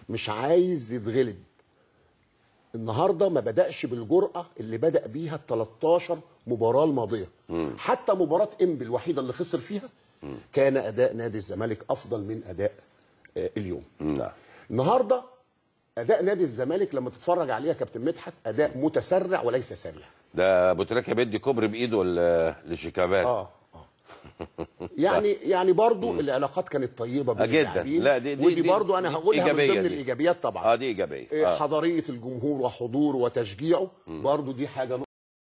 مش عايز يتغلب النهارده ما بداش بالجرأه اللي بدا بيها ال 13 مباراه الماضيه حتى مباراه انبي الوحيده اللي خسر فيها كان اداء نادي الزمالك افضل من اداء آه، اليوم نعم النهارده اداء نادي الزمالك لما تتفرج عليه يا كابتن مدحت اداء متسرع وليس سريع ده ابو تريكه بيدي كوبري بايده ل- لشيكابالا اه اه يعني يعني برضو العلاقات كانت طيبه بين جدا. اللاعبين لا، دي- دي- ودي دي- برضو انا دي هقولها من إيجابية ضمن دي. الايجابيات طبعا اه دي ايجابيه إيه، آه. حضاريه الجمهور وحضوره وتشجيعه برضو دي حاجه